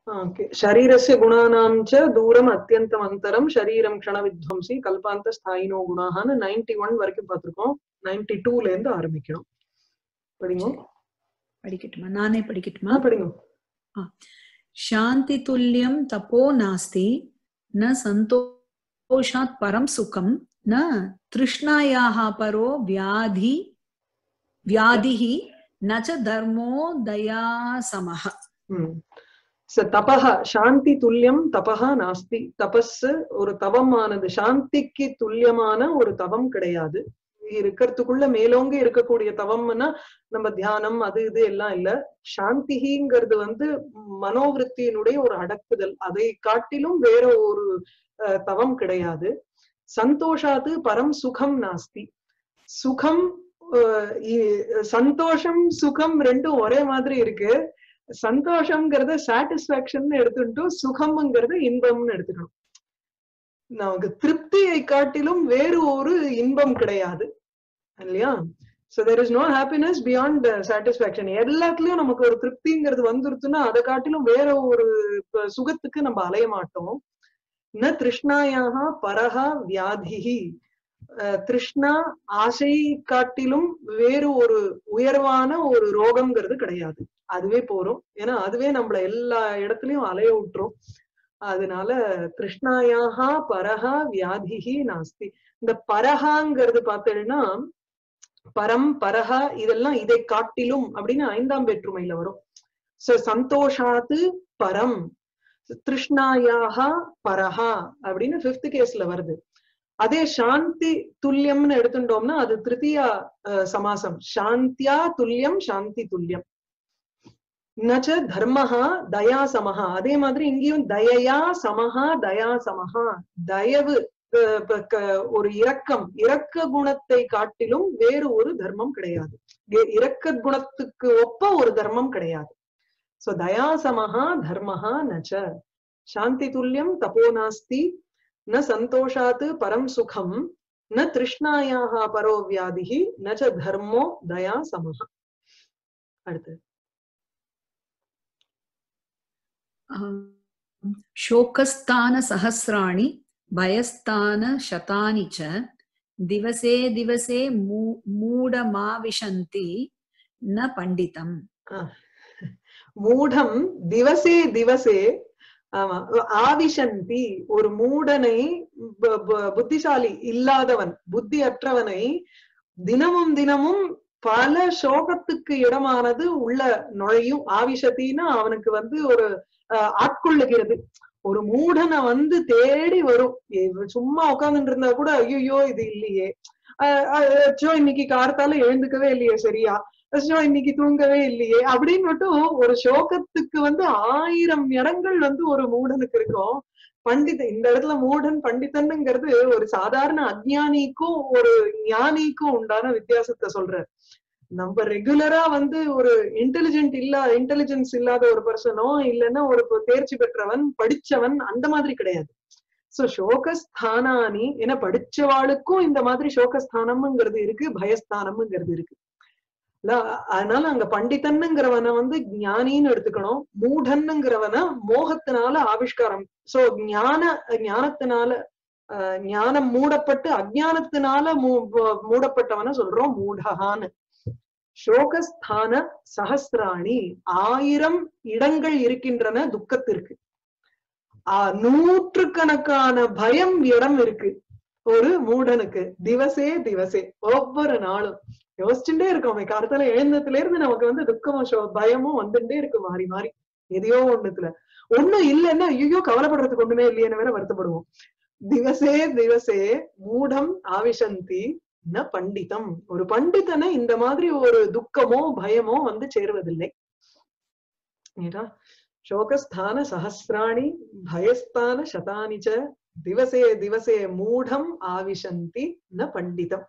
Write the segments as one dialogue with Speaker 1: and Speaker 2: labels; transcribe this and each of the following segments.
Speaker 1: Okay शरीरस्य गुणानां च दूरम् अत्यन्तम् अन्तरं शरीரம் க்ஷணவித்வம்சி கல்பாந்த ஸ்தாயினோ குணாஹான்னு நைன்டி ஒன் வரைக்கும் பார்த்திருக்கோம் நைன்டி டூல இருந்து ஆரம்பிக்கணும் படிங்க
Speaker 2: படிக்கட்டுமா நானே படிக்கட்டுமா
Speaker 1: ஆ, படிங்க
Speaker 2: शान्ति तुल्यं तपो नास्ति न सन्तोषात् परं सुखं न तृष्णायाः परो व्याधि व्याधिः न च धर्मो दयासमः
Speaker 1: ம். ச தபஹ சாந்தி துல்லியம் தபஹ நாஸ்தி தபஸ் ஒரு தவமானது சாந்திக்கு துல்லியமான ஒரு தவம் கிடையாது இருக்கிறதுக்குள்ள மேலோங்கி இருக்கக்கூடிய தவம்னா நம்ம தியானம் அது இது எல்லாம் இல்ல சாந்திங்கிறது வந்து மனோவிருத்தியினுடைய ஒரு அடக்குதல் அதை காட்டிலும் வேற ஒரு அஹ், தவம் கிடையாது சந்தோஷாது பரம் சுகம் நாஸ்தி சுகம் அஹ், இ- சந்தோஷம் சுகம் ரெண்டும் ஒரே மாதிரி இருக்கு சந்தோஷம்ங்கிறத சாட்டிஸ்பாக்சன் எடுத்துட்டு சுகம்ங்கிறத இன்பம்னு எடுத்துக்கணும் நமக்கு திருப்தியை காட்டிலும் வேறு ஒரு இன்பம் கிடையாது இல்லையா so there is no happiness beyond satisfaction எல்லாத்துலயும் நமக்கு ஒரு திருப்திங்கிறது வந்துருச்சுன்னா அதை காட்டிலும் வேற ஒரு ப- சுகத்துக்கு நம்ம அலைய மாட்டோம் ந திருஷ்ணாயாக பரஹா வியாதிஹி அஹ் திருஷ்ணா ஆசை காட்டிலும் வேறு ஒரு உயர்வான ஒரு ரோகம்ங்கிறது கிடையாது அதுவே போறோம் ஏன்னா அதுவே நம்மள எல்லா இடத்துலயும் அலைய விட்டுரும் அதனால திருஷ்ணாயாக பரஹா வியாதிஹி நாஸ்தி இந்த பரஹாங்கிறது பார்த்தீங்கன்னா பரம் பரஹா இதெல்லாம் இதை காட்டிலும் அப்படின்னு ஐந்தாம் வேற்றுமையில வரும் சோ சந்தோஷாத்து பரம் திருஷ்ணாயாக பரஹா அப்படின்னு பிப்த் கேஸ்ல வருது அதே சாந்தி துல்லியம்னு எடுத்துட்டோம்னா அது திருத்தியா அஹ், சமாசம் சாந்தியா துல்லியம் சாந்தி துல்லியம் நச்ச தர்மஹா தயா சமஹா அதே மாதிரி இங்கேயும் தயையா சமஹா தயா சமஹா தயவு அஹ், ப- க- ஒரு இரக்கம் இரக்க குணத்தை காட்டிலும் வேறு ஒரு தர்மம் கிடையாது இ- இரக்க குணத்துக்கு ஒப்ப ஒரு தர்மம் கிடையாது சோ தயா சமஹா தர்மஹா நச்ச சாந்தி துல்லியம் தபோ நாஸ்தி ந சந்தோஷாத் பரம் சுகம் ந திருஷ்ணாயாக பரோ வியாதிஹி ந ச தர்மோ தயா சமஹ அடுத்து
Speaker 2: शोकस्थानसहस्राणि भयस्थानशतानि च दिवसे दिवसे मू- मूढमाविशन्ति न पण्डितम्
Speaker 1: மூடம் திவசே திவசே ஆமா ஆவிஷந்தி ஒரு மூடனை ப- ப- புத்திசாலி இல்லாதவன் புத்தி அற்றவனை தினமும் தினமும் பல சோகத்துக்கு இடமானது உள்ள நுழையும் ஆவிஷத்தின்னா அவனுக்கு வந்து ஒரு அஹ், ஆட்கொள்ளுகிறது ஒரு மூடனை வந்து தேடி வரும் இவ சும்மா உட்கார்ந்துட்டு இருந்தா கூட ஐயோ இது இல்லையே அஹ், அஹ், அச்சோ இன்னைக்கு கார்த்தால எழுந்துக்கவே இல்லையே சரியா அச்சோ இன்னைக்கு தூங்கவே இல்லையே அப்படின்னு மட்டும் ஒரு சோகத்துக்கு வந்து ஆயிரம் இடங்கள் வந்து ஒரு மூடனுக்கு இருக்கும் பண்டித இந்த இடத்துல மூடன் பண்டிதன்னுங்கிறது ஒரு சாதாரண அஜ்ஞானிக்கும் ஒரு ஞானிக்கும் உண்டான வித்தியாசத்தை சொல்றார் நம்ம ரெகுலரா வந்து ஒரு இன்டெலிஜென்ட் இல்ல இன்டெலிஜென்ஸ் இல்லாத ஒரு பர்சனோ இல்லைன்னா ஒரு ப- தேர்ச்சி பெற்றவன் படிச்சவன் அந்த மாதிரி கிடையாது சோ சோகஸ்தானானி ஏன்னா படிச்சவாளுக்கும் இந்த மாதிரி சோகஸ்தானம்ங்கிறது இருக்கு பயஸ்தானம்ங்கிறது இருக்கு இல்ல, அதனால அங்க பண்டிதன்னுங்கிறவனை வந்து ஞானின்னு எடுத்துக்கணும் மூடன்னுங்கிறவன மோகத்தினால ஆவிஷ்காரம் சோ ஞான ஞானத்தினால அஹ், ஞானம் மூடப்பட்டு அஜ்ஞானத்தினால மூ- மூ- மூடப்பட்டவன சொல்றோம் மூடகான்னு சோகஸ்தான சஹஸ்ராணி ஆயிரம் இடங்கள் இருக்கின்றன துக்கத்திற்கு ஆஹ் நூற்றுக்கணக்கான பயம் இடம் இருக்கு ஒரு மூடனுக்கு திவசே திவசே ஒவ்வொரு நாளும் யோசிச்சுட்டே இருக்கோமே காலத்துல எழுந்ததுல இருந்து நமக்கு வந்து துக்கமும் சோ- பயமும் வந்துட்டே இருக்கு மாறி மாறி எதையோ ஒண்ணுத்துல ஒண்ணும் இல்லைன்னா ஐயோ கவலைப்படுறதுக்கு ஒண்ணுமே இல்லையேன்னு வேற வருத்தப்படுவோம் திவசே திவசே மூடம் ஆவிஷந்தி ந பண்டிதம் ஒரு பண்டிதனை இந்த மாதிரி ஒரு துக்கமோ பயமோ வந்து சேருவதில்லை ஏடா சோகஸ்தான சஹசிராணி பயஸ்தான சதானி ச திவசே திவசே மூடம் ஆவிஷந்தி ந பண்டிதம்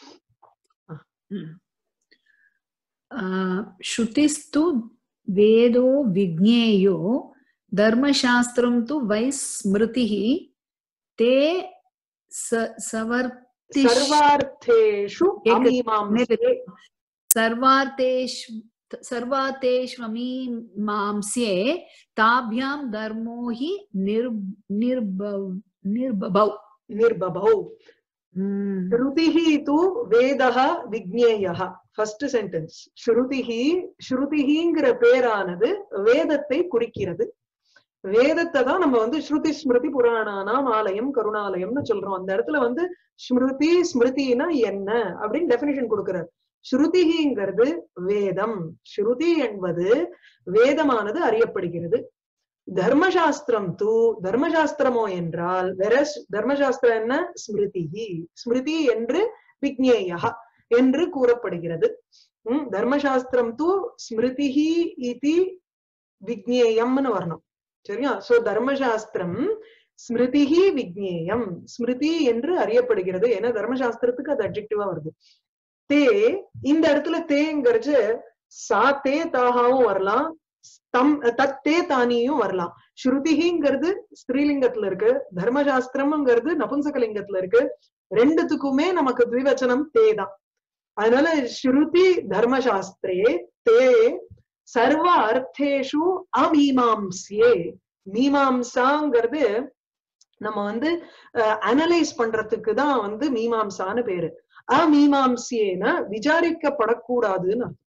Speaker 2: आ, श्रुतिस्तु वेदो विज्ञेयो धर्मशास्त्रं तु वै स्मृतिः ते स- सवर्तिष्
Speaker 1: சர்வார்த்தேஷு
Speaker 2: ஏக-
Speaker 1: அமீமாம்சே
Speaker 2: सर्वार्थेषु த- சர்வாத்தேஷ்வமீ மாம்ஸ்யே தாபியாம் தர்மோ ஹி நிர் நிர்பவ் நிர்பபவ்
Speaker 1: நிர்பபௌ
Speaker 2: ம்.
Speaker 1: ஸ்ருதிஹி து வேதः விக்னேயः ஃபர்ஸ்ட் சென்டென்ஸ் ஸ்ருதிஹி ஸ்ருதிஹிங்கிற பேரானது வேதத்தை குறிக்கிறது வேதத்தை தான் நம்ம வந்து ஸ்ருதி ஸ்மிருதி புராணானாம் ஆலயம் கருணாலயம்னு சொல்றோம் அந்த இடத்துல வந்து ஸ்மிருதி ஸ்மிருதினா என்ன அப்படின்னு டெபினிஷன் கொடுக்கிறார் ஸ்ருதிங்கிறது வேதம் ஸ்ருதி என்பது வேதமானது அறியப்படுகிறது தர்மசாஸ்திரம் தூ தர்மசாஸ்திரமோ என்றால் வேற தர்மசாஸ்திரம் என்ன ஸ்மிருதி ஸ்மிருதி என்று விக்னேயா என்று கூறப்படுகிறது உம் தர்மசாஸ்திரம் தூ ஸ்மிருதிஹி இதி விக்னேயம்னு வரணும் சரியா சோ தர்மசாஸ்திரம் ஸ்மிருதிஹி விக்னேயம் ஸ்மிருதி என்று அறியப்படுகிறது ஏன்னா தர்மசாஸ்திரத்துக்கு அது அப்ஜெக்டிவா வருது தே இந்த இடத்துல தேங்கிறச்சு சா தே தாகாவும் வரலாம் தம் தத்தே தானியும் வரலாம் ஸ்ருதிங்கிறது ஸ்திரீலிங்கத்துல இருக்கு தர்மசாஸ்திரம்ங்கிறது நபும்சகலிங்கத்துல இருக்கு ரெண்டுத்துக்குமே நமக்கு திவிவச்சனம் தே தான் அதனால ஸ்ருதி தர்மசாஸ்திரே தே சர்வ அர்த்தேஷு அமீமாம்சியே மீமாம்சாங்கிறது நம்ம வந்து அனலைஸ் பண்றதுக்கு தான் வந்து மீமாம்சான்னு பேரு அமீமாம்சியேன விசாரிக்கப்படக்கூடாதுன்னு அர்த்தம்.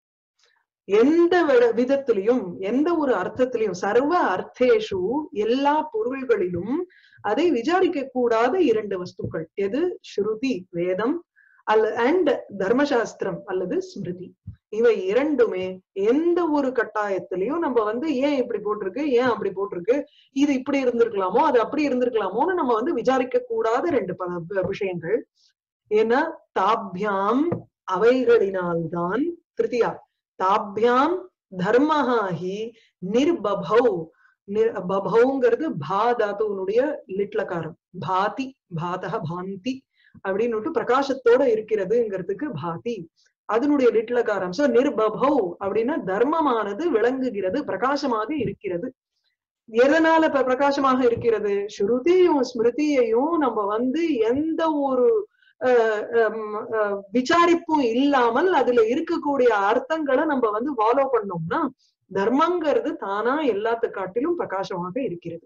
Speaker 1: எந்த விட- விதத்திலையும் எந்த ஒரு அர்த்தத்திலையும் சர்வ அர்த்தேஷு எல்லா பொருள்களிலும் அதை விசாரிக்க கூடாத இரண்டு வஸ்துக்கள் எது ஸ்ருதி வேதம் அல்ல அண்ட் தர்மசாஸ்திரம் அல்லது ஸ்மிருதி இவை இரண்டுமே எந்த ஒரு கட்டாயத்திலையும் நம்ம வந்து ஏன் இப்படி போட்டிருக்கு ஏன் அப்படி போட்டிருக்கு இது இப்படி இருந்திருக்கலாமோ அது அப்படி இருந்திருக்கலாமோன்னு நம்ம வந்து விசாரிக்க கூடாத ரெண்டு ப- விஷயங்கள் ஏன்னா தாபியாம் அவைகளினால்தான் திருத்தியா தாபியாம் தர்மஹாஹி நிர்பபௌ நிர் பபௌங்கிறது பா தாத்துவனுடைய லிட்லகாரம் பாதி பாதக பாந்தி அப்படின்னு பிரகாசத்தோட இருக்கிறதுங்கிறதுக்கு பாதி அதனுடைய லிட்லகாரம் சோ நிர்பபௌ அப்படின்னா தர்மமானது விளங்குகிறது பிரகாசமாக இருக்கிறது எதனால இப்ப பிரகாசமாக இருக்கிறது ஸ்ருதியும் ஸ்மிருதியையும் நம்ம வந்து எந்த ஒரு அஹ், ஹம், அஹ், விசாரிப்பும் இல்லாமல் அதுல இருக்கக்கூடிய அர்த்தங்களை நம்ம வந்து ஃபாலோ பண்ணோம்னா தர்மங்கிறது தானா எல்லாத்து காட்டிலும் பிரகாசமாக இருக்கிறது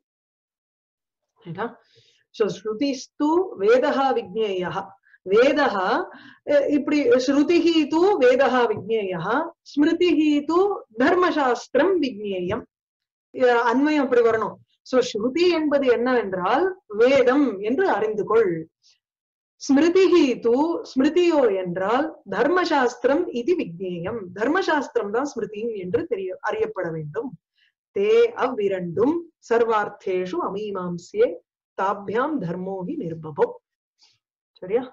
Speaker 1: சோ ஸ்ருதிஸ்து வேதா விக்னேயா வேதः அஹ், இப்படி ஸ்ருதிஹி தூ வேதः விக்னேயः ஸ்மிருதிஹி தூ தர்மசாஸ்திரம் விக்னேயம் அஹ், அன்வயம் அப்படி வரணும் சோ ஸ்ருதி என்பது என்னவென்றால் வேதம் என்று அறிந்து கொள் ஸ்மிருதிஹி தூ ஸ்மிருதியோ என்றால் தர்மசாஸ்திரம் இது விக்னேயம் தர்மசாஸ்திரம் தான் ஸ்மிருதி என்று தெரிய அறியப்பட வேண்டும் தே அவ்விரண்டும் சர்வார்த்தேஷு அமீமாம்சியே தாபியாம் தர்மோஹி நிர்பபோ சரியா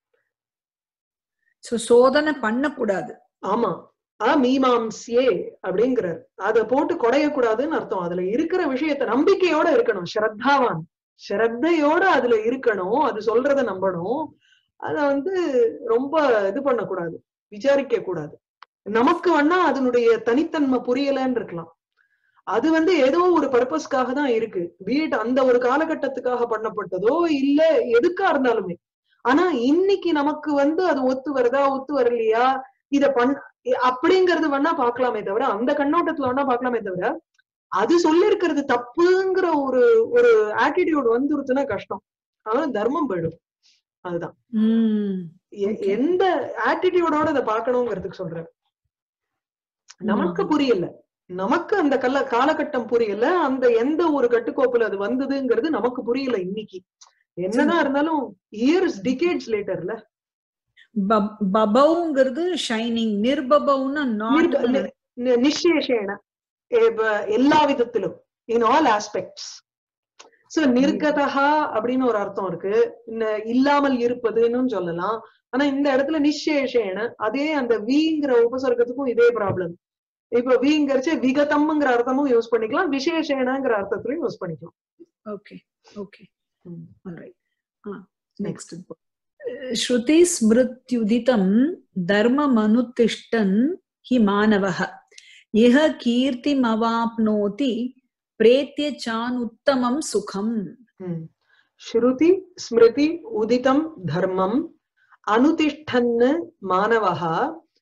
Speaker 2: சோ சோதனை பண்ணக்கூடாது
Speaker 1: ஆமா அமீமாம்சியே அப்படிங்கிறார் அத போட்டு குடையக்கூடாதுன்னு அர்த்தம் அதுல இருக்கிற விஷயத்த நம்பிக்கையோட இருக்கணும் ஸ்ரத்தாவான் ஸ்ரத்தையோட அதுல இருக்கணும் அது சொல்றத நம்பணும் அத வந்து ரொம்ப இது பண்ணக்கூடாது விசாரிக்க கூடாது நமக்கு வேணா அதனுடைய தனித்தன்மை புரியலன்னு இருக்கலாம் அது வந்து ஏதோ ஒரு பர்பஸ்க்காக தான் இருக்கு வீட் அந்த ஒரு காலகட்டத்துக்காக பண்ணப்பட்டதோ இல்ல எதுக்கா இருந்தாலுமே ஆனா இன்னைக்கு நமக்கு வந்து அது ஒத்து வருதா ஒத்து வரலையா இத பண் அப்படிங்கறது வேணா பார்க்கலாமே தவிர அந்த கண்ணோட்டத்துல வேணா பார்க்கலாமே தவிர அது சொல்லிருக்கிறது தப்புங்கிற ஒரு ஒரு ஆட்டிடியூட் வந்துருச்சுன்னா கஷ்டம் அவன் தர்மம் போயிடும் அதுதான்
Speaker 2: உம்
Speaker 1: எ-
Speaker 2: Okay.
Speaker 1: எந்த ஆட்டிடியூடோட அதை பார்க்கணுங்கிறதுக்கு சொல்றேன் நமக்கு புரியல நமக்கு அந்த கல்ல காலகட்டம் புரியல அந்த எந்த ஒரு கட்டுக்கோப்புல அது வந்ததுங்கிறது நமக்கு புரியல இன்னைக்கு என்னதான் இருந்தாலும் இயர்ஸ் டிகேட்ஸ் லேட்டர்ல
Speaker 2: பப்- பபௌங்கிறது ஷைனிங் நிர்பபௌன்னா நாட்
Speaker 1: நிச்சயேஷேன எல்லா விதத்திலும் இன் ஆல் ஆஸ்பெக்ட்ஸ் சோ நிர்கதா அப்படின்னு ஒரு அர்த்தம் இருக்கு இன்ன- இல்லாமல் இருப்பதுன்னு சொல்லலாம் ஆனா இந்த இடத்துல நிச்சயேஷேன அதே அந்த வீங்கிற உபசர்க்கத்துக்கும் இதே ப்ராப்ளம் இப்ப வீங்கரிச்சு விகதம்ங்கிற அர்த்தமும் யூஸ் பண்ணிக்கலாம் விசேஷேனங்கிற அர்த்தத்திலையும் யூஸ் பண்ணிக்கலாம்
Speaker 2: ஓகே ஓகே
Speaker 1: ம்.
Speaker 2: ஆல்ரைட் நெக்ஸ்ட் ஸ்ருதி ஸ்மிருத்யுதிதம் தர்மமனுதிஷ்டன் ஹி மானவः இஹ கீர்த்திமவாப்னோதி பிரேத்திய சானுத்தமம் சுகம்
Speaker 1: ம். ஸ்ருதி ஸ்மிருதி உதிதம் தர்மம் அனுதிஷ்டன் மாணவः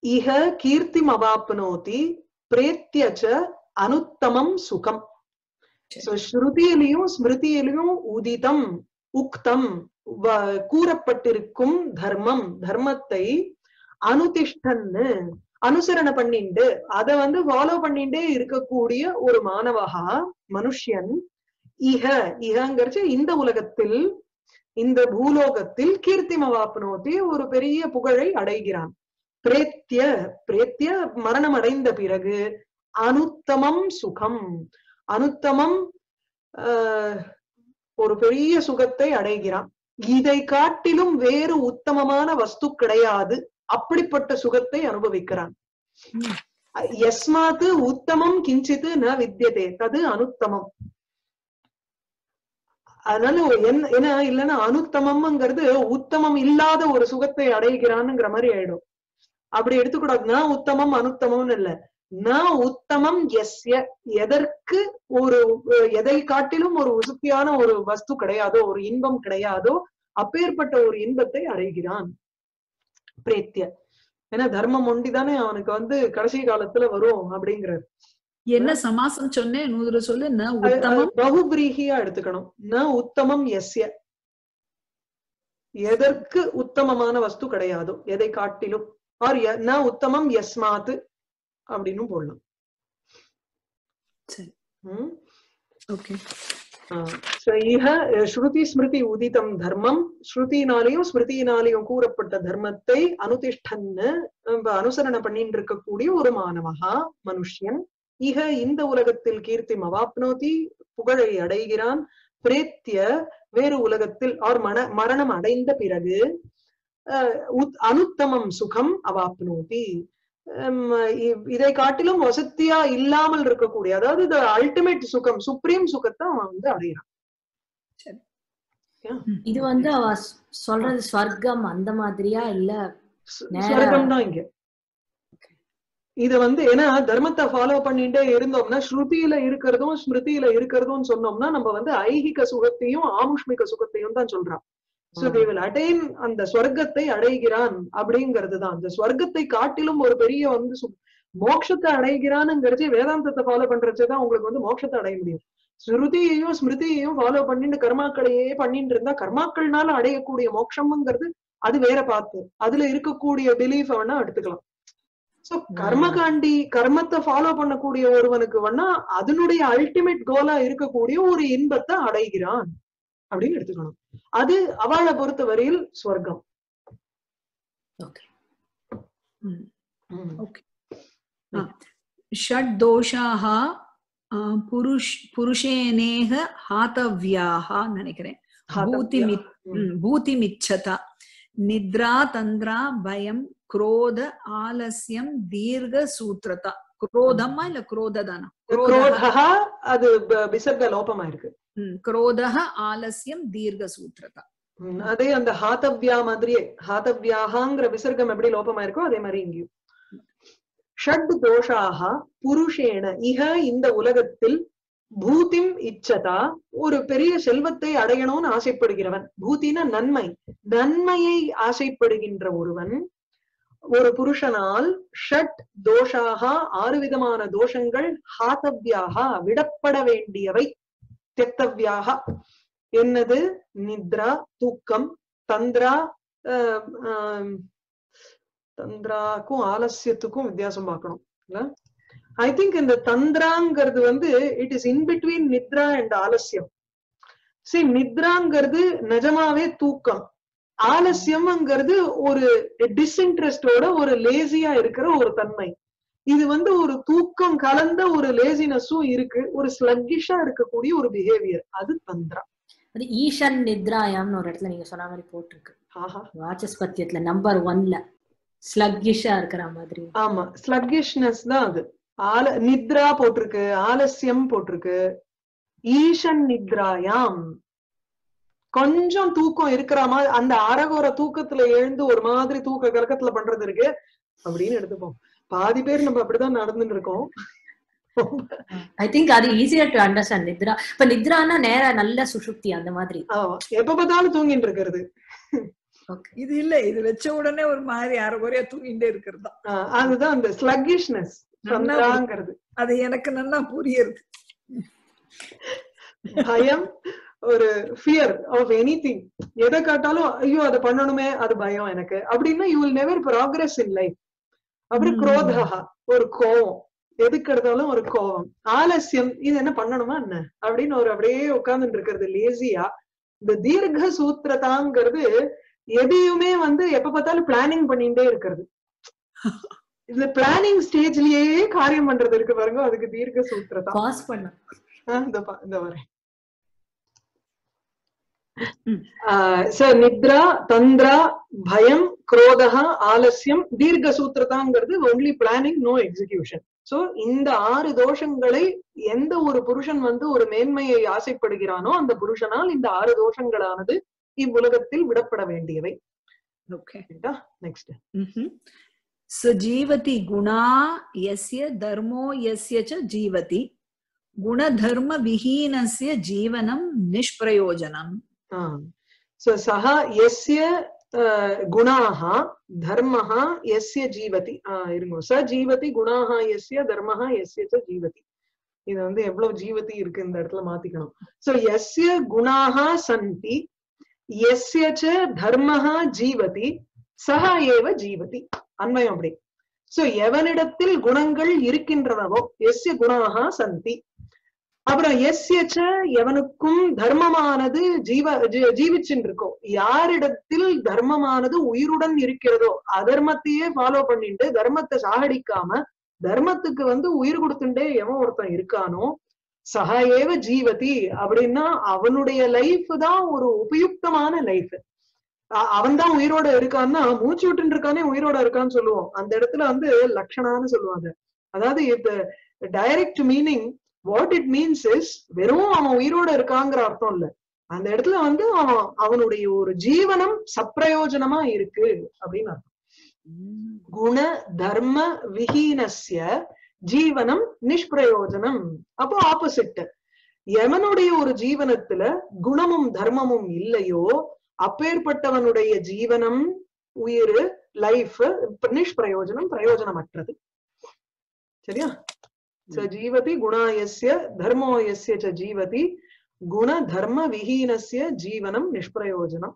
Speaker 1: இஹ கீர்த்திம் அவாப்னோதி பிரேத்தியச்ச அனுத்தமம் சுகம்
Speaker 2: சரி.
Speaker 1: So, ஸ்ருதியிலையும் ஸ்மிருதியிலையும் உதிதம் உக்தம் வ- கூறப்பட்டிருக்கும் தர்மம் தர்மத்தை அனுதிஷ்டன்னு அனுசரணை பண்ணிண்டு அத வந்து ஃபாலோ பண்ணிண்டே இருக்கக்கூடிய ஒரு மாணவகா மனுஷ்யன் இஹ இஹங்கிறச்சு இந்த உலகத்தில் இந்த பூலோகத்தில் கீர்த்திமவாப்னோதி ஒரு பெரிய புகழை அடைகிறான் பிரேத்திய பிரேத்திய மரணம் அடைந்த பிறகு அனுத்தமம் சுகம் அனுத்தமம் ஆஹ், ஒரு பெரிய சுகத்தை அடைகிறான் இதை காட்டிலும் வேறு உத்தமமான வஸ்து கிடையாது அப்படிப்பட்ட சுகத்தை அனுபவிக்கிறான்
Speaker 2: ம்.
Speaker 1: யஸ்மாத் உத்தமம் கிஞ்சித் ந வித்தியதே தது அனுத்தமம் அதனால ஒரு என்ன ஏன்னா இல்லைன்னா அனுத்தமம்ங்கிறது உத்தமம் இல்லாத ஒரு சுகத்தை அடைகிறான்ங்கிற மாதிரி ஆயிடும் அப்படி எடுத்துக்கூடாது நான் உத்தமம் அனுத்தமம்னு இல்ல நான் உத்தமம் எஸ்ய எதற்கு ஒரு அஹ், எதை காட்டிலும் ஒரு உசுப்பியான ஒரு வஸ்து கிடையாதோ ஒரு இன்பம் கிடையாதோ அப்பேற்பட்ட ஒரு இன்பத்தை அடைகிறான் பிரேத்திய ஏன்னா தர்மம் ஒண்டிதானே அவனுக்கு வந்து கடைசி காலத்துல வரும் அப்படிங்கிறார்
Speaker 2: என்ன சமாசம் சொன்னேன் நூறு சொல்லு ந உத்தமம்
Speaker 1: பகுபிரீகியா எடுத்துக்கணும் ந உத்தமம் எஸ்ய எதற்கு உத்தமமான வஸ்து கிடையாதோ எதை காட்டிலும் ஆர் ய- ந உத்தமம் யஸ்மாத் அப்படின்னு போடலாம்
Speaker 2: சரி
Speaker 1: ம்?
Speaker 2: ஓகே
Speaker 1: ஆ. So, இஹ அஹ், ஸ்ருதி ஸ்மிருதி உதிதம் தர்மம் ஸ்ருதினாலையும் ஸ்மிருதியினாலையும் கூறப்பட்ட தர்மத்தை அனுதிஷ்டன்னு அஹ், அனுசரணை பண்ணிட்டு இருக்கக்கூடிய ஒரு மாணவகா மனுஷ்யன் இஹ இந்த உலகத்தில் கீர்த்தி மவாப்னோதி புகழை அடைகிறான் பிரேத்திய வேறு உலகத்தில் ஆர் மன மரணம் அடைந்த பிறகு அஹ், உத்- அனுத்தமம் சுகம் அவாப்னோதி ஹம், இ- இதை காட்டிலும் வசதியா இல்லாமல் இருக்கக்கூடிய அதாவது இந்த அல்டிமேட் சுகம் சுப்ரீம் சுகத்தை அவன் வந்து அடைகிறான்
Speaker 3: இது வந்து அவ ஸ்- சொல்றது ஸ்வர்க்கம் அந்த மாதிரியா இல்ல
Speaker 1: சு-
Speaker 3: நேரா-
Speaker 1: சொர்க்கம் தான் இங்க இத வந்து ஏன்னா தர்மத்தை ஃபாலோ பண்ணிட்டே இருந்தோம்னா ஸ்ருதியில இருக்கிறதும் ஸ்மிருதியில இருக்கிறதும் சொன்னோம்னா நம்ம வந்து ஐகிக சுகத்தையும் ஆமுஷ்மிக சுகத்தையும் தான் சொல்றான் சோ தே வில் அடைன் அந்த ஸ்வர்க்கத்தை அடைகிறான் அப்படிங்கிறது தான் அந்த ஸ்வர்க்கத்தை காட்டிலும் ஒரு பெரிய வந்து சு- மோட்சத்தை அடைகிறானுங்கிறச்சே வேதாந்தத்தை ஃபாலோ பண்றச்சே தான் உங்களுக்கு வந்து மோட்சத்தை அடைய முடியும் ஸ்ருதியையும் ஸ்மிருதியையும் ஃபாலோ பண்ணிட்டு கர்மாக்களையே பண்ணிட்டு இருந்தா கர்மாக்கள்னால அடையக்கூடிய மோட்சம்ங்கிறது அது வேற பார்த்து அதுல இருக்கக்கூடிய பிலீஃப் வேணா எடுத்துக்கலாம் சோ கர்மகாண்டி கர்மத்தை ஃபாலோ பண்ணக்கூடிய ஒருவனுக்கு வேணா அதனுடைய அல்டிமேட் கோலா இருக்கக்கூடிய ஒரு இன்பத்தை அடைகிறான் அப்படின்னு எடுத்துக்கணும் அது அவளை பொறுத்த வரையில் ஸ்வர்க்கம்
Speaker 3: ஓகே
Speaker 2: ம்.
Speaker 1: ம்.
Speaker 2: षड् दोषाः अ, पुरुष पुरुषेनेह हातव्याः நினைக்கிறேன் பூதிமி
Speaker 1: ம்.
Speaker 2: ம், பூதிமிச்சதா நித்ரா தந்திரா பயம் குரோத ஆலசியம் தீர்க்க சூத்திரதா குரோதமா இல்ல குரோததானா
Speaker 1: குரோதா அது ப- விசர்க லோபமா இருக்கு
Speaker 2: குரோதः ஆலசியம் தீர்க்க சூத்திரதா
Speaker 1: ம், அதே அந்த ஹாதவ்யா மாதிரியே ஹாதவ்யாகாங்கிற விசர்க்கம் எப்படி லோபமா இருக்கோ அதே மாதிரி இங்கேயும் ஷட் தோஷாக புருஷேன இக இந்த உலகத்தில் பூதிம் இச்சதா ஒரு பெரிய செல்வத்தை அடையணும்னு ஆசைப்படுகிறவன் பூத்தின நன்மை நன்மையை ஆசைப்படுகின்ற ஒருவன் ஒரு புருஷனால் ஷட் தோஷாக ஆறு விதமான தோஷங்கள் ஹாதவ்யாக விடப்பட வேண்டியவை தெக்தவ்யாக என்னது நித்ரா தூக்கம் தந்திரா ஆஹ் ஆஹ் தந்திராக்கும் ஆலசியத்துக்கும் வித்தியாசம் பார்க்கணும் இல்ல ஐ திங்க் இந்த தந்திராங்கிறது வந்து இட் இஸ் இன் பிட்வீன் நித்ரா அண்ட் ஆலசியம் சி நித்ராங்கிறது நிஜமாவே தூக்கம் ஆலசியம்ங்கிறது ஒரு டிஸ்இன்ட்ரெஸ்டோட ஒரு லேசியா இருக்கிற ஒரு தன்மை இது வந்து ஒரு தூக்கம் கலந்த ஒரு லேசினஸும் இருக்கு ஒரு ஸ்லக்கிஷா இருக்கக்கூடிய ஒரு பிஹேவியர் அது தந்திரா
Speaker 3: அது ஈஷன் நித்ராயாம்னு ஒரு இடத்துல நீங்க சொன்ன மாதிரி போட்டிருக்கு
Speaker 1: ஆஹா
Speaker 3: வாச்சஸ்பத்தியத்துல நம்பர் ஒன்ல ஸ்லக்கிஷா இருக்கிற மாதிரி
Speaker 1: ஆமா ஸ்லக்கிஷ்னஸ் தான் அது ஆல நித்ரா போட்டிருக்கு ஆலசியம் போட்டிருக்கு ஈஷன் நித்ராயாம் கொஞ்சம் தூக்கம் இருக்கிற மாதிரி அந்த அரகோர தூக்கத்துல எழுந்து ஒரு மாதிரி தூக்க கலக்கத்துல பண்றது இருக்கு அப்படின்னு எடுத்துப்போம் பாதி பேர் நம்ம அப்படிதான் நடந்துட்டு இருக்கோம்
Speaker 3: ஐ திங்க் அது ஈஸியர் டு அண்டர்ஸ்டாண்ட் நித்ரா இப்ப நித்ரானா நேரா நல்ல சுஷுப்தி அந்த மாதிரி
Speaker 1: ஆமா எப்ப பார்த்தாலும் தூங்கிட்டு இருக்கிறது
Speaker 3: ஓகே
Speaker 2: இது இல்ல இது வச்ச உடனே ஒரு மாதிரி அரைகுறையா தூங்கிட்டே இருக்கிறது தான்
Speaker 1: ஆஹ் அதுதான் அந்த ஸ்லக்கிஷ்னஸ்
Speaker 2: நல்லா
Speaker 1: சந்திராங்கிறது
Speaker 2: அது எனக்கு நல்லா புரியுது
Speaker 1: பயம் ஒரு ஃபியர் ஆஃப் எனி திங் எதை காட்டாலும் ஐயோ அதை பண்ணணுமே அது பயம் எனக்கு அப்படின்னா you will never progress in life அப்புறம்
Speaker 2: ம்.
Speaker 1: குரோதா ஒரு கோவம் எதுக்கு எடுத்தாலும் ஒரு கோவம் ஆலசியம் இது என்ன பண்ணணுமா என்ன அப்படின்னு ஒரு அப்படியே உட்கார்ந்துட்டு இருக்கிறது லேசியா இந்த தீர்க்க சூத்திரதாங்கிறது எதையுமே வந்து எப்ப பார்த்தாலும் பிளானிங் பண்ணிட்டே இருக்கிறது இந்த பிளானிங் ஸ்டேஜ்லயே காரியம் பண்றது இருக்கு பாருங்க அதுக்கு தீர்க்க சூத்திரதா
Speaker 3: பாஸ் பண்ண
Speaker 1: ஆஹ் இந்த பா- இந்த வரேன்
Speaker 2: ம்.
Speaker 1: ச நித்ரா தந்திரா பயம் குரோதா ஆலசியம் தீர்க்க சூத்திரதாங்கிறது only planning no execution so இந்த ஆறு தோஷங்களை எந்த ஒரு புருஷன் வந்து ஒரு மேன்மையை ஆசைப்படுகிறானோ அந்த புருஷனால் இந்த ஆறு தோஷங்களானது இவ்வுலகத்தில் விடப்பட வேண்டியவை
Speaker 2: ஓகே
Speaker 1: நெக்ஸ்ட்
Speaker 2: स जीवति गुणा यस्य धर्मो यस्य च जीवति गुणधर्मविहीनस्य जीवनं निष्प्रयोजनम्
Speaker 1: सो सः यस्य अह, गुणाः धर्मः यस्य जीवति ஆஹ் இருங்க ச ஜீவதி குணாக எஸ்ய தர்மஹ எஸ்ய ச ஜீவதி இது வந்து எவ்வளவு ஜீவதி இருக்கு இந்த இடத்துல மாத்திக்கணும் சோ எஸ்ய குணாக சந்தி எஸ்ய ச தர்மஹ ஜீவதி சஹ ஏவ ஜீவதி அன்வயம் அப்படி சோ எவனிடத்தில் குணங்கள் இருக்கின்றனவோ எஸ்ய குணாக சந்தி அப்புறம் எஸ்ய ச எவனுக்கும் தர்மமானது ஜீவ ஜீ- ஜீவிச்சுட்டு இருக்கோ யாரிடத்தில் தர்மமானது உயிருடன் இருக்கிறதோ அதர்மத்தையே ஃபாலோ பண்ணிட்டு தர்மத்தை சாகடிக்காம தர்மத்துக்கு வந்து உயிர் கொடுத்துட்டே எவன் ஒருத்தன் இருக்கானோ சக ஏவ ஜீவதி அப்படின்னா அவனுடைய லைஃப் தான் ஒரு உபயுக்தமான லைஃப் அவன் தான் உயிரோட இருக்கான்னா மூச்சு விட்டுட்டு இருக்கானே உயிரோட இருக்கான்னு சொல்லுவோம் அந்த இடத்துல வந்து லட்சணான்னு சொல்லுவாங்க அதாவது இந்த direct meaning what it means is வெறும் அவன் உயிரோட இருக்காங்கிற அர்த்தம் இல்ல அந்த இடத்துல வந்து அவன் அவனுடைய ஒரு ஜீவனம் சப்பிரயோஜனமா இருக்கு அப்படின்னு அர்த்தம் குண தர்ம விஹீனஸ்ய ஜீவனம் நிஷ்பிரயோஜனம் அப்போ ஆப்போசிட் எவனுடைய ஒரு ஜீவனத்துல குணமும் தர்மமும் இல்லையோ அப்பேற்பட்டவனுடைய ஜீவனம் உயிர் லைஃப் நிஷ்பிரயோஜனம் பிரயோஜனமற்றது சரியா ச ஜீவதி குணா யஸ்ய தர்மோ யஸ்ய ச ஜீவதி குண தர்ம விஹீனஸ்ய ஜீவனம் நிஷ்பிரயோஜனம்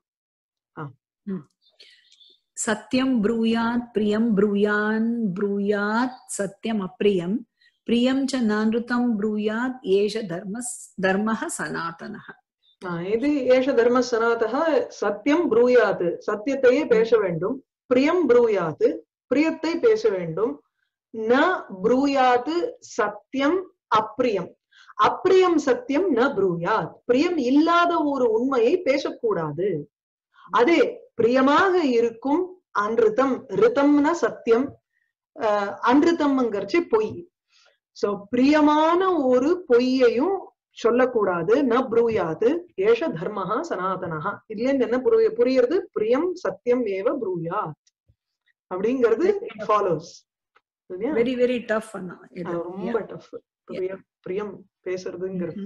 Speaker 2: सत्यं ब्रूयात् प्रियं ब्रूयान् ब्रूयात् सत्यम् अप्रियं प्रियं च नानृतं ब्रूयात् एष धर्मस् धर्मः सनातनः
Speaker 1: ஆஹ் இது ஏஷ தர்ம சனாதக சத்தியம் ப்ரூயாது சத்தியத்தையே பேச வேண்டும் பிரியம் ப்ரூயாது பிரியத்தை பேச வேண்டும் ந ப்ரூயாது சத்தியம் அப்பிரியம் அப்பிரியம் சத்தியம் ந ப்ரூயாத் பிரியம் இல்லாத ஒரு உண்மையை பேசக்கூடாது அதே பிரியமாக இருக்கும் அன்ருதம் ரிதம்னா சத்தியம் அஹ் அன்ருதம்ங்கிறச்சு பொய் சோ பிரியமான ஒரு பொய்யையும் சொல்லக்கூடாது ந ப்ரூயாது ஏஷ தர்மஹா சனாதனஹா இதுல இருந்து என்ன புரிய புரியுறது பிரியம் சத்தியம் ஏவ ப்ரூயா அப்படிங்கிறது it follows
Speaker 2: very very tough அண்ணா இது
Speaker 1: ரொம்ப டஃப் பிரியம் பிரியம் பேசுறதுங்கிறது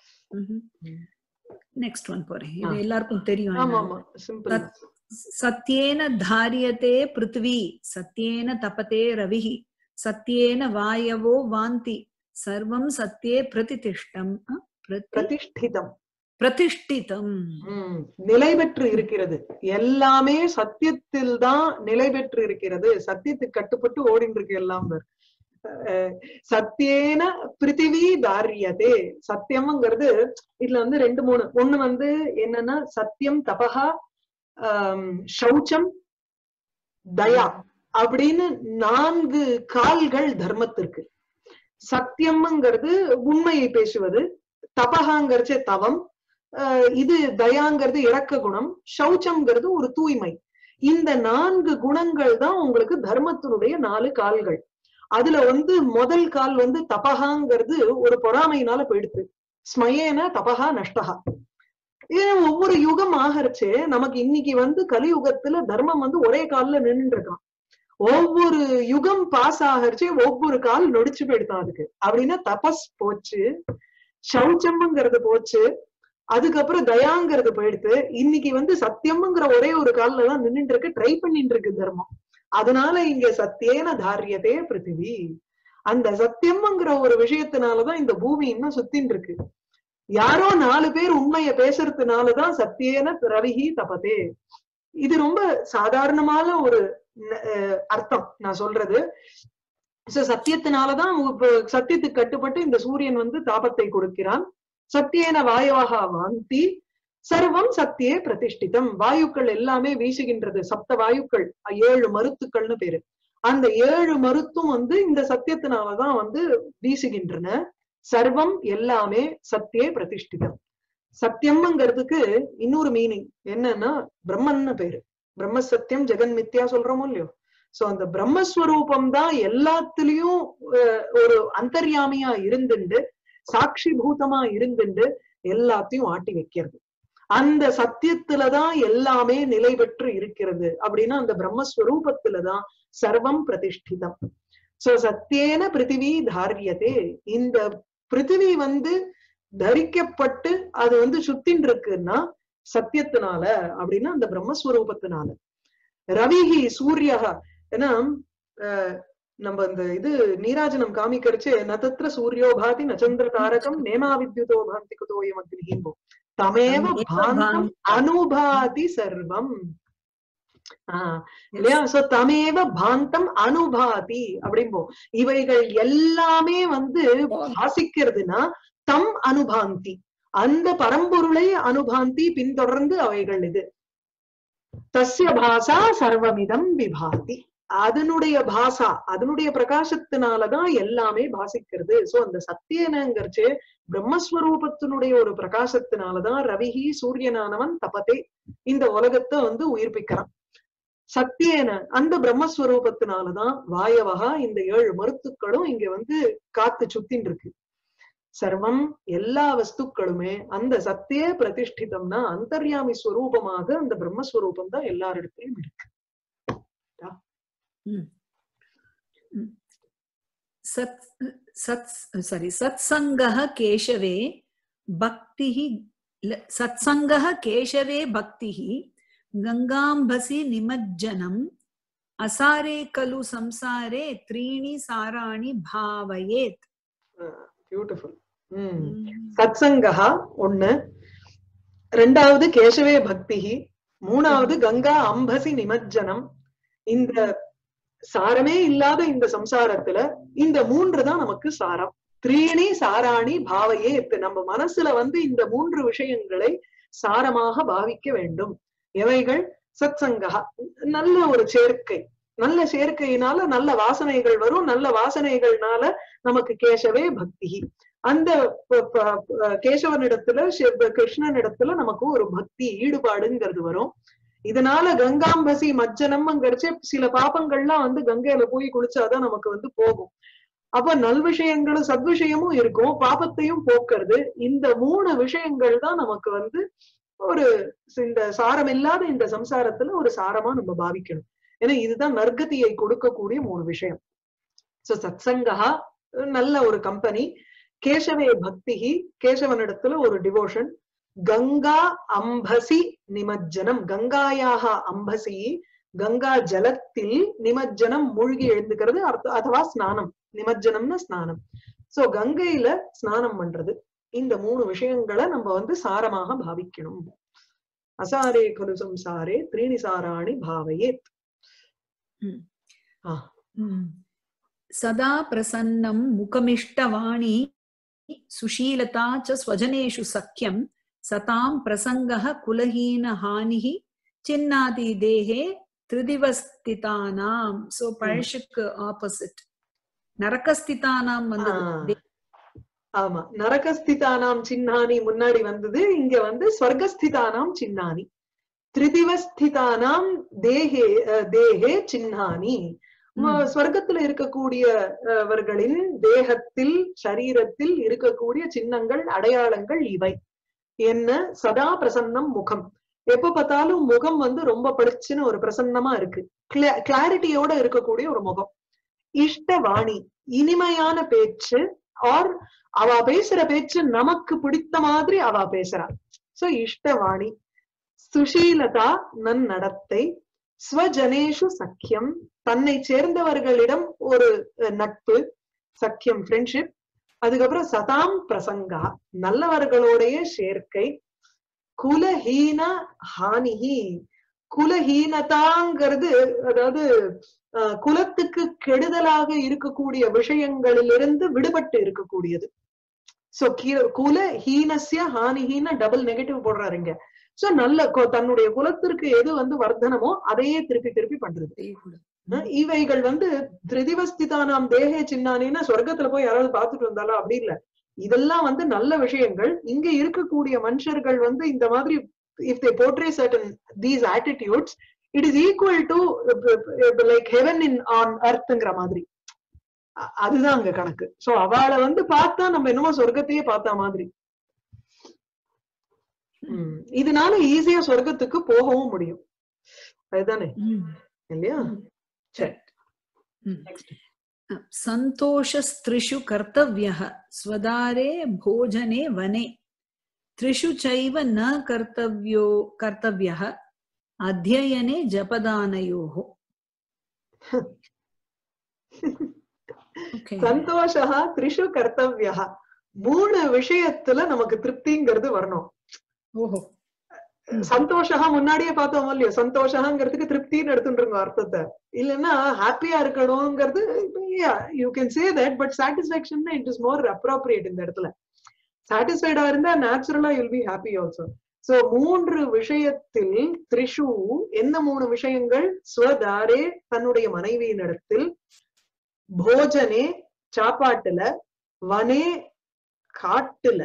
Speaker 2: நெக்ஸ்ட் ஒன் போறேன் இது
Speaker 1: ஆ.
Speaker 2: எல்லாருக்கும் தெரியும்
Speaker 1: ஆமா
Speaker 2: என்னன்னு.
Speaker 1: ஆமா சிம்பிள்
Speaker 2: தத்- सत्येन धार्यते पृथ्वी सत्येन तपते रविः सत्येन वायवो वान्ति सर्वं सत्ये प्रतिष्ठम् अ, प्रति-
Speaker 1: பிரதிஷ்டிதம்
Speaker 2: प्रतिष्ठितम्
Speaker 1: உம் நிலை பெற்று இருக்கிறது எல்லாமே சத்தியத்தில் தான் நிலை பெற்று இருக்கிறது சத்தியத்துக்கு கட்டுப்பட்டு ஓடிட்டு இருக்கு எல்லாம் பாரு. அஹ் சத்தியேன பிருத்திவி தாரியதே சத்தியம்ங்கிறது இதுல வந்து ரெண்டு மூணு ஒண்ணு வந்து என்னன்னா சத்தியம் தபகா ஆம், சௌச்சம் தயா அப்படின்னு நான்கு கால்கள் தர்மத்திற்கு சத்தியம்ங்கிறது உண்மையை பேசுவது தபகாங்கிறச்சே தவம் ஆஹ் இது தயாங்கிறது இரக்க குணம் சௌச்சம்ங்கிறது ஒரு தூய்மை இந்த நான்கு குணங்கள் தான் உங்களுக்கு தர்மத்தினுடைய நாலு கால்கள் அதுல வந்து முதல் கால் வந்து தபகாங்கிறது ஒரு பொறாமையினால போயிடுது ஸ்மயேன தபகா நஷ்டகா ஏன் ஒவ்வொரு யுகம் ஆகறச்சே நமக்கு இன்னைக்கு வந்து கலியுகத்துல தர்மம் வந்து ஒரே கால்ல நின்னுட்டு இருக்கான் ஒவ்வொரு யுகம் பாஸ் ஆகறச்சே ஒவ்வொரு கால் நொடிச்சு போயிடுதான் அதுக்கு அப்படின்னா தபஸ் போச்சு சௌச்சம்ங்கிறது போச்சு அதுக்கப்புறம் தயாங்கிறது போயிடுத்து இன்னைக்கு வந்து சத்தியம்ங்கிற ஒரே ஒரு கால்ல தான் நின்னுட்டு இருக்கு ட்ரை பண்ணிட்டு இருக்கு தர்மம் அதனால இங்க சத்தியேன தாரியதே பிருத்திவி அந்த சத்தியம்ங்கிற ஒரு விஷயத்தினாலதான் இந்த பூமி இன்னும் சுத்தின்னு இருக்கு யாரோ நாலு பேர் உண்மைய பேசுறதுனாலதான் சத்தியேன ரவிஹி தபதே இது ரொம்ப சாதாரணமான ஒரு ந- அஹ் அர்த்தம் நான் சொல்றது So, சத்தியத்தினாலதான் இப்ப சத்தியத்துக்கு கட்டுப்பட்டு இந்த சூரியன் வந்து தாபத்தை கொடுக்கிறான் சத்தியேன வாயுவாக வாந்தி சர்வம் சத்தியே பிரதிஷ்டிதம் வாயுக்கள் எல்லாமே வீசுகின்றது சப்த வாயுக்கள் ஏழு மருத்துக்கள்னு பேரு அந்த ஏழு மருத்தும் வந்து இந்த சத்தியத்தினாலதான் வந்து வீசுகின்றன சர்வம் எல்லாமே சத்தியே பிரதிஷ்டிதம் சத்தியம்ங்கிறதுக்கு இன்னொரு மீனிங் என்னன்னா பிரம்மன்னு பேரு பிரம்ம சத்தியம் ஜெகன் மித்யா சொல்றோமோ இல்லையோ சோ அந்த பிரம்மஸ்வரூபம் தான் எல்லாத்துலயும் அஹ், ஒரு அந்தர்யாமியா இருந்துண்டு சாட்சி பூதமா இருந்துண்டு எல்லாத்தையும் ஆட்டி வைக்கிறது அந்த சத்தியத்துலதான் எல்லாமே நிலை பெற்று இருக்கிறது அப்படின்னா அந்த பிரம்மஸ்வரூபத்துலதான் சர்வம் பிரதிஷ்டிதம் சோ சத்தியேன பிருத்திவி தாரியதே இந்த பிருத்திவி வந்து தரிக்கப்பட்டு அது வந்து சுத்தின் இருக்குன்னா சத்தியத்தினால அப்படின்னா அந்த பிரம்மஸ்வரூபத்தினால ரவிஹி சூரியஹா ஏன்னா அஹ், நம்ம இந்த இது நீராஜனம் காமிக்கிறச்சு நதத்திர சூரியோ பாதி நச்சந்திர தாரகம் நேமா வித்யுதோ பாந்தி குதோயம் அக்னிஹீம்போ தமேவ
Speaker 2: தமேவ
Speaker 1: பாந்தம்
Speaker 2: பாந்தம்
Speaker 1: அனுபாதி சர்வம் ஆஹ் இல்லையா சோ தமேவ பாந்தம் அனுபாதி அப்படிம்போம் இவைகள் எல்லாமே வந்து வாசிக்கிறதுனா தம் அனுபாந்தி அந்த பரம்பொருளை அனுபாந்தி பின்தொடர்ந்து அவைகள் இது தஸ்ய பாசா சர்வமிதம் விபாதி அதனுடைய பாசா அதனுடைய பிரகாசத்தினாலதான் எல்லாமே பாசிக்கிறது சோ அந்த சத்தியனங்கிறச்சு பிரம்மஸ்வரூபத்தினுடைய ஒரு பிரகாசத்தினாலதான் ரவிஹி சூரியனானவன் தபதே இந்த உலகத்தை வந்து உயிர்ப்பிக்கிறான் சத்தியேன அந்த பிரம்மஸ்வரூபத்தினாலதான் வாயவகா இந்த ஏழு மருத்துக்களும் இங்க வந்து காத்து சுத்தின் இருக்கு சர்வம் எல்லா வஸ்துக்களுமே அந்த சத்தியே பிரதிஷ்டிதம்னா அந்தர்யாமி ஸ்வரூபமாக அந்த பிரம்மஸ்வரூபம் தான் எல்லாரிடத்திலும் இருக்கு
Speaker 2: सत् सत् सारी सत्सङ्गः केशवे भक्तिः ल- सत्सङ्गः केशवे भक्तिः गङ्गाम्भसि निमज्जनम् असारे खलु संसारे त्रीणि साराणि भावयेत्
Speaker 1: பியூட்டிஃபுல் உம் சத்சங்கா ஒண்ணு ரெண்டாவது கேசவே பக்திஹி மூணாவது கங்கா அம்பசி நிமஜ்ஜனம் இந்த சாரமே இல்லாத இந்த சம்சாரத்துல இந்த மூன்று தான் நமக்கு சாரம் த்ரீணி சாராணி பாவையே நம்ம மனசுல வந்து இந்த மூன்று விஷயங்களை சாரமாக பாவிக்க வேண்டும் எவைகள் சத்சங்கா நல்ல ஒரு சேர்க்கை நல்ல சேர்க்கையினால நல்ல வாசனைகள் வரும் நல்ல வாசனைகள்னால நமக்கு கேசவே பக்தி அந்த ப- ப- ப- கேசவனிடத்துல சிவ- கிருஷ்ணனிடத்துல நமக்கு ஒரு பக்தி ஈடுபாடுங்கிறது வரும் இதனால கங்காம்பசி மஜ்ஜனம்ங்கிறச்சு சில பாபங்கள்லாம் வந்து கங்கையில போய் குளிச்சாதான் நமக்கு வந்து போகும் அப்ப நல்விஷயங்களும் சத்விஷயமும் இருக்கும் பாபத்தையும் போக்குறது இந்த மூணு விஷயங்கள் தான் நமக்கு வந்து ஒரு இந்த சாரம் இல்லாத இந்த சம்சாரத்துல ஒரு சாரமா நம்ம பாவிக்கணும் ஏன்னா இதுதான் நற்கதியை கொடுக்கக்கூடிய மூணு விஷயம் சோ சத்சங்கா நல்ல ஒரு கம்பெனி கேசவே பக்திஹி கேசவனிடத்துல ஒரு டிவோஷன் கங்கா அம்பசி நிமஜ்ஜனம் கங்காயாக அம்பசி கங்கா ஜலத்தில் நிமஜ்ஜனம் மூழ்கி எழுந்துக்கிறது அர்த்த அதுவா ஸ்நானம் நிமஜ்ஜனம்னா ஸ்நானம் சோ கங்கையில ஸ்நானம் பண்றது இந்த மூணு விஷயங்களை நம்ம வந்து சாரமாக பாவிக்கணும் அசாரே கலு சம்சாரே த்ரீணி சாராணி பாவையேத்
Speaker 2: ம்.
Speaker 1: ஆ.
Speaker 2: ம். सदा प्रसन्नं मुखमिष्टवाणी सुशीलता च स्वजनेषु सख्यं सतां प्रसङ्गः कुलहीनहानिः चिन्नाति देहे त्रिदिवस्थितानां सो பழசுக்கு ஆப்போசிட் நரகஸ்திதானாம் வந்தது
Speaker 1: ஆ.
Speaker 2: தே-
Speaker 1: ஆமா நரகஸ்திதானாம் சின்னானி முன்னாடி வந்தது இங்க வந்து ஸ்வர்கஸ்திதானாம் சின்னானி திரிதிவஸ்திதானாம் தேகே அஹ், தேகே சின்னானி ம-
Speaker 2: ம்.
Speaker 1: ஸ்வர்க்கத்துல இருக்கக்கூடியவர்களின் தேகத்தில் சரீரத்தில் இருக்கக்கூடிய சின்னங்கள் அடையாளங்கள் இவை என்ன சதா பிரசன்னம் முகம் எப்ப பார்த்தாலும் முகம் வந்து ரொம்ப பளிச்சுன்னு ஒரு பிரசன்னமா இருக்கு கிளாரிட்டியோட இருக்கக்கூடிய ஒரு முகம் இஷ்டவாணி இனிமையான பேச்சு ஆர் அவ பேசுற பேச்சு நமக்கு பிடித்த மாதிரி அவ பேசுறா சோ இஷ்டவாணி சுஷீலதா நன் நடத்தை ஸ்வஜனேஷு சக்கியம் தன்னை சேர்ந்தவர்களிடம் ஒரு அஹ், நட்பு சக்கியம் ஃப்ரெண்ட்ஷிப் அதுக்கப்புறம் சதாம் பிரசங்கா நல்லவர்களுடைய சேர்க்கை குலஹீன ஹானிஹி குலஹீனதாங்கிறது அதாவது அஹ், குலத்துக்கு கெடுதலாக இருக்கக்கூடிய விஷயங்களிலிருந்து விடுபட்டு இருக்கக்கூடியது சோ குல ஹீனஸ்ய ஹானிஹீன டபுள் நெகட்டிவ் போடுறாருங்க சோ நல்ல கொ- தன்னுடைய குலத்திற்கு எது வந்து வர்த்தனமோ அதையே திருப்பி திருப்பி பண்றது அஹ் இவைகள் வந்து திருதிவஸ்திதானாம் தேகே சின்னானின்னா சொர்க்கத்துல போய் யாராவது பார்த்துட்டு வந்தாலும் அப்படி இல்ல இதெல்லாம் வந்து நல்ல விஷயங்கள் இங்க இருக்கக்கூடிய மனுஷர்கள் வந்து இந்த மாதிரி if they portray certain these attitudes it is equal to like heaven in on அர்த்ங்கிற மாதிரி அ- அதுதான் அங்க கணக்கு சோ அவளை வந்து பார்த்தா நம்ம என்னமோ சொர்க்கத்தையே பார்த்த மாதிரி உம் இதனால ஈஸியா சொர்க்கத்துக்கு போகவும் முடியும் அதுதானே
Speaker 2: ம்.
Speaker 1: இல்லையா சரி
Speaker 2: ம்.
Speaker 1: நெக்ஸ்ட்
Speaker 2: सन्तोषस्त्रिषु कर्तव्यः स्वदारे भोजने वने त्रिषु चैव न कर्तव्यो कर्तव्यः अध्ययने जपदानयोः Okay.
Speaker 1: சந்தோஷா த்ரிஷு கர்த்தவ்யா மூணு விஷயத்துல நமக்கு திருப்திங்கிறது வரணும்
Speaker 2: ஓஹோ ம்.
Speaker 1: சந்தோஷா முன்னாடியே பார்த்தோம் இல்லையோ சந்தோஷங்கிறதுக்கு திருப்தின்னு எடுத்துட்டு அர்த்தத்தை இல்லைன்னா ஹாப்பியா இருக்கணுங்கிறது you can say that but satisfaction it is more appropriate இந்த இடத்துல சாட்டிஸ்ஃபைடா இருந்தா நேச்சுரலா you'll be happy also so மூன்று விஷயத்தில் த்ரிஷு என்ன மூணு விஷயங்கள் ஸ்வதாரே தன்னுடைய மனைவியின் இடத்தில் போஜனே சாப்பாட்டுல வனே காட்டுல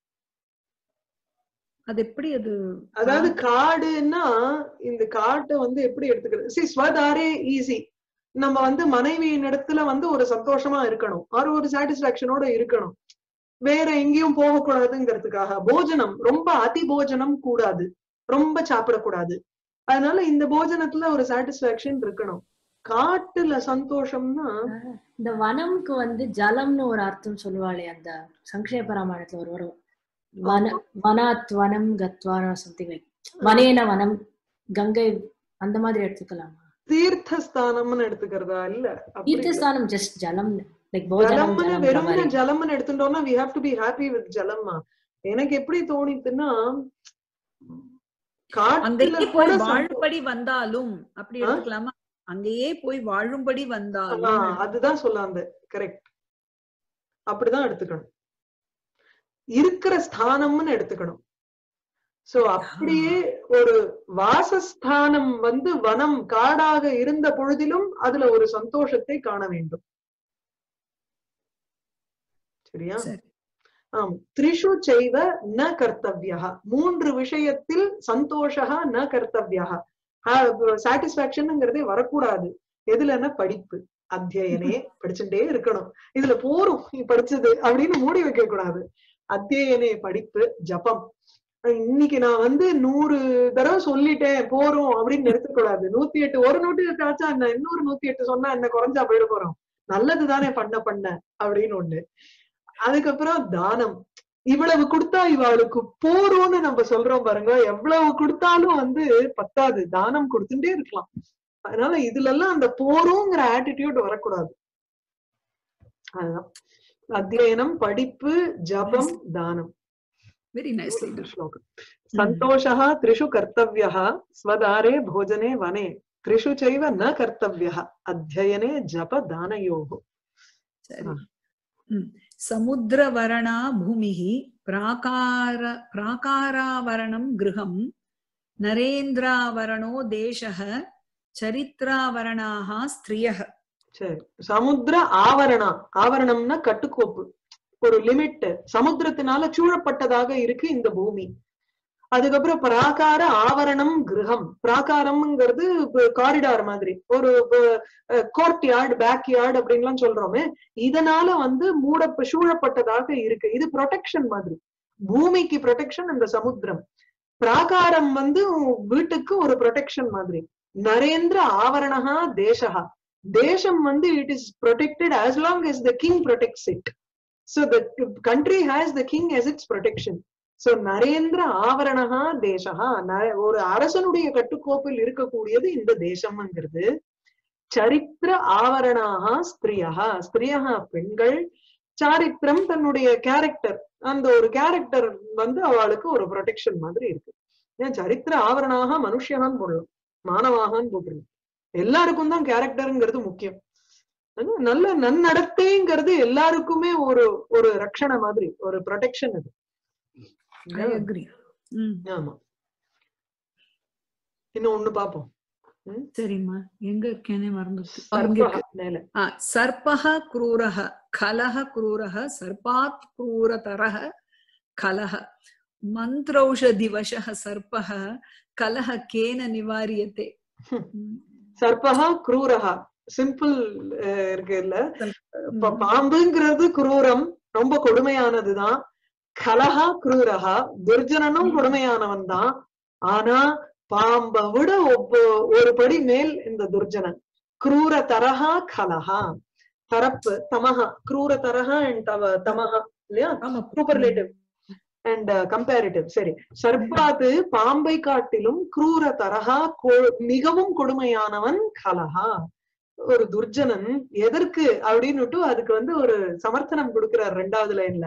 Speaker 2: அது எப்படி அது
Speaker 1: அதாவது காடுன்னா இந்த காட்டை வந்து எப்படி எடுத்துக்கிறது சி ஸ்வதாரே ஈஸி நம்ம வந்து மனைவியின் இடத்துல வந்து ஒரு சந்தோஷமா இருக்கணும் ஆர் ஒரு சாட்டிஸ்பாக்சனோட இருக்கணும் வேற எங்கேயும் போகக்கூடாதுங்கிறதுக்காக போஜனம் ரொம்ப அதி போஜனம் கூடாது ரொம்ப சாப்பிடக்கூடாது அதனால இந்த போஜனத்துல ஒரு சாட்டிஸ்பாக்சன் இருக்கணும் காட்டுல சந்தோஷம்னா
Speaker 3: இந்த வனம்க்கு வந்து ஜலம்னு ஒரு அர்த்தம் சொல்லுவாளே அந்த சங்கேப ராமாயணத்துல ஒரு வரும் வன வனாத் வனம் கத்வான சம்திங் லைக் வனேன வனம் கங்கை அந்த மாதிரி எடுத்துக்கலாமா
Speaker 1: தீர்த்தஸ்தானம்னு எடுத்துக்கிறதா இல்ல அப்படி இல்ல.
Speaker 3: தீர்த்தஸ்தானம் ஜஸ்ட் ஜலம் லைக் போஜனம்
Speaker 1: ஜலம்னு
Speaker 3: ஜலம்
Speaker 1: வெறுமனே ஜலம்னு எடுத்துட்டோம்னா we have to be happy with ஜலம்மா எனக்கு எப்படி தோணித்துன்னா காட்டுல
Speaker 2: அங்கேயே
Speaker 1: கூட
Speaker 2: போய்
Speaker 1: சந்தோ-
Speaker 2: வாழும்படி வந்தாலும் அப்படி
Speaker 1: ஆ?
Speaker 2: எடுத்துக்கலாமா அங்கேயே போய் வாழும்படி
Speaker 1: ஆ,
Speaker 2: வந்தாலும்
Speaker 1: அதுதான் சொல்லாந்த கரெக்ட் அப்படிதான் எடுத்துக்கணும் இருக்கிற ஸ்தானம்னு எடுத்துக்கணும் சோ அப்படியே ஒரு வாசஸ்தானம் வந்து வனம் காடாக இருந்த பொழுதிலும் அதுல ஒரு சந்தோஷத்தை காண வேண்டும் சரியா
Speaker 2: சரி
Speaker 1: ஆம் த்ரிஷு செய்வ ந கர்த்தவ்யா மூன்று விஷயத்தில் சந்தோஷா ந கர்த்தவ்யா சாட்டிஸ்பாக்சன்ங்கிறதே வரக்கூடாது எதுலன்னா படிப்பு அத்தியனே படிச்சுட்டே இருக்கணும் இதுல போரும் நீ படிச்சது அப்படின்னு மூடி வைக்க கூடாது அத்தியனே படிப்பு ஜபம் இன்னைக்கு நான் வந்து நூறு தடவை சொல்லிட்டேன் போறோம் அப்படின்னு நிறுத்தக்கூடாது நூத்தி எட்டு ஒரு நூத்தி எட்டு ஆச்சா என்ன இன்னொரு நூத்தி எட்டு சொன்னா என்ன குறைஞ்சா போயிட போறோம் நல்லது தானே பண்ண பண்ண அப்படின்னு ஒண்ணு அதுக்கப்புறம் தானம் இவ்வளவு கொடுத்தா இவளுக்கு போறோம்னு நம்ம சொல்றோம் பாருங்க எவ்வளவு கொடுத்தாலும் வந்து பத்தாது தானம் கொடுத்துட்டே இருக்கலாம் அதனால இதுல எல்லாம் அந்த போறோங்கிற ஆட்டிடியூட் வரக்கூடாது அதுதான் அத்தியனம் படிப்பு ஜபம் தானம்
Speaker 2: வெரி நைஸ்லி
Speaker 1: श्लोकम् सन्तोषः त्रिषु कर्तव्यः स्वदारे भोजने वने त्रिषु चैव न कर्तव्यः अध्ययने जपदानयोः
Speaker 2: சரி ம். समुद्रवर्णा भूमिः प्राकार प्राकारावरणं गृहं नरेन्द्रावरणो देशः चरित्रावरणाः स्त्रियः
Speaker 1: சரி சமுத்திர ஆவரணா ஆவரணம்னா கட்டுக்கோப்பு ஒரு லிமிட் சமுத்திரத்தினால சூழப்பட்டதாக இருக்கு இந்த பூமி அதுக்கப்புறம் பிராகார ஆவரணம் கிரகம் பிராகாரம்ங்கிறது காரிடார் மாதிரி ஒரு கோர்ட் யார்டு பேக் யார்டு அப்படின்லாம் சொல்றோமே இதனால வந்து மூட சூழப்பட்டதாக இருக்கு இது ப்ரொடெக்ஷன் மாதிரி பூமிக்கு ப்ரொடெக்ஷன் இந்த சமுத்திரம் பிராகாரம் வந்து உன் வீட்டுக்கு ஒரு ப்ரொடெக்ஷன் மாதிரி நரேந்திர ஆவரணா தேசகா தேசம் வந்து it is protected as long as the king protects it so the country has the king as its protection so நரேந்திர ஆவரணா தேசகா ந- ஒரு அரசனுடைய கட்டுக்கோப்பில் இருக்கக்கூடியது இந்த தேசம்ங்கிறது சரித்திர ஆவரணாக ஸ்திரியா ஸ்திரியா பெண்கள் சாரித்திரம் தன்னுடைய கேரக்டர் அந்த ஒரு கேரக்டர் வந்து அவளுக்கு ஒரு ப்ரொடெக்ஷன் மாதிரி இருக்கு ஏன் சரித்திர ஆவரணாக மனுஷியான்னு போடலாம் மானவாகான்னு போட்டுருங்க எல்லாருக்கும் தான் கேரக்டருங்கிறது முக்கியம் அது நல்ல நன்னடத்தைங்கிறது எல்லாருக்குமே ஒரு ஒரு ரட்சணை மாதிரி ஒரு ப்ரொடெக்ஷன் அது
Speaker 2: ஐ அக்ரி ம்
Speaker 1: ஆமா இன்னும் ஒண்ணு பாப்போம்
Speaker 2: சரிம்மா எங்க இருக்கேனே மறந்துச்சு ஆ, இங்க இருக்கு
Speaker 1: சர்ப்பக மேல
Speaker 2: ஆ, சர்ப்பः क्रूरः कलः क्रूरः सर्पात् क्रूरतरः कलः मन्त्रौषधिवशः सर्पः कलः केन निवार्यते ம்.
Speaker 1: சர்ப்பகா குரூரகா சிம்பிள் இருக்கு இல்ல இப்ப பாம்புங்கிறது குரூரம் ரொம்ப கொடுமையானதுதான் கலஹா குரூரகா துர்ஜனனும் கொடுமையானவன் தான் ஆனா பாம்பை விட ஒப்ப- ஒரு படி மேல் இந்த துர்ஜனன் குரூர தரஹா கலஹா தரப்பு தமஹா குரூர தரஹா அண்ட் தவ தமஹா இல்லையா
Speaker 2: ஆமா
Speaker 1: சூப்பர்லேட்டிவ் அண்ட் கம்பேரிட்டிவ் சரி சர்ப்பாது பாம்பை காட்டிலும் குரூர தரஹா கொ- மிகவும் கொடுமையானவன் கலஹா ஒரு துர்ஜனன் எதற்கு அப்படின்னுட்டு அதுக்கு வந்து ஒரு சமர்த்தனம் கொடுக்கிறார் ரெண்டாவது லைன்ல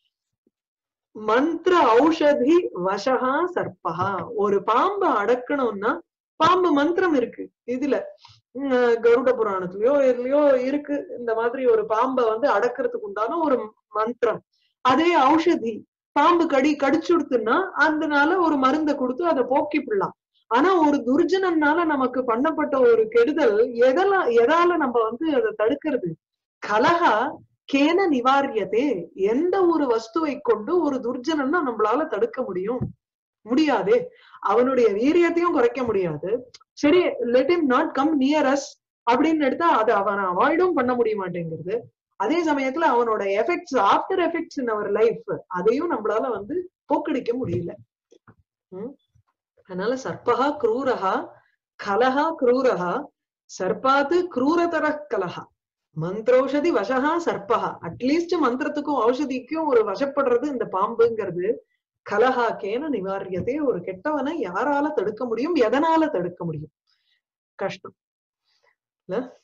Speaker 1: மந்திர ஔஷதி வசகா சர்ப்பகா ஒரு பாம்பை அடக்கணும்னா பாம்பு மந்திரம் இருக்கு இதுல உம், கருட புராணத்திலயோ இதுலயோ இருக்கு இந்த மாதிரி ஒரு பாம்பை வந்து அடக்கிறதுக்கு உண்டான ஒரு மந்திரம் அதே ஔஷதி பாம்பு கடி கடிச்சுடுத்துன்னா அதனால ஒரு மருந்தை கொடுத்து அதை போக்கிப்பிடலாம் ஆனா ஒரு துர்ஜனன்னால நமக்கு பண்ணப்பட்ட ஒரு கெடுதல் எதெல்லாம் எதால நம்ம வந்து அதை தடுக்கிறது கலகா கேன நிவாரியதே எந்த ஒரு வஸ்துவை கொண்டு ஒரு துர்ஜனன்னா நம்மளால தடுக்க முடியும் முடியாதே அவனுடைய வீரியத்தையும் குறைக்க முடியாது சரி let him not come near us அப்படின்னு எடுத்தா அதை அவனை அவாய்டும் பண்ண முடிய மாட்டேங்கிறது அதே சமயத்துல அவனோட effects after effects in our life அதையும் நம்மளால வந்து போக்கடிக்க முடியல உம் அதனால சர்ப்பகா குரூரகா கலஹா குரூரகா சர்ப்பாத்து குரூரதர கலஹா மந்திரோஷதி வசகா சர்ப்பகா அட்லீஸ்ட் மந்திரத்துக்கும் ஔஷதிக்கும் ஒரு வசப்படுறது இந்த பாம்புங்கிறது கலஹா கேன நிவாரியதே ஒரு கெட்டவனை யாரால தடுக்க முடியும் எதனால தடுக்க முடியும் கஷ்டம் இல்ல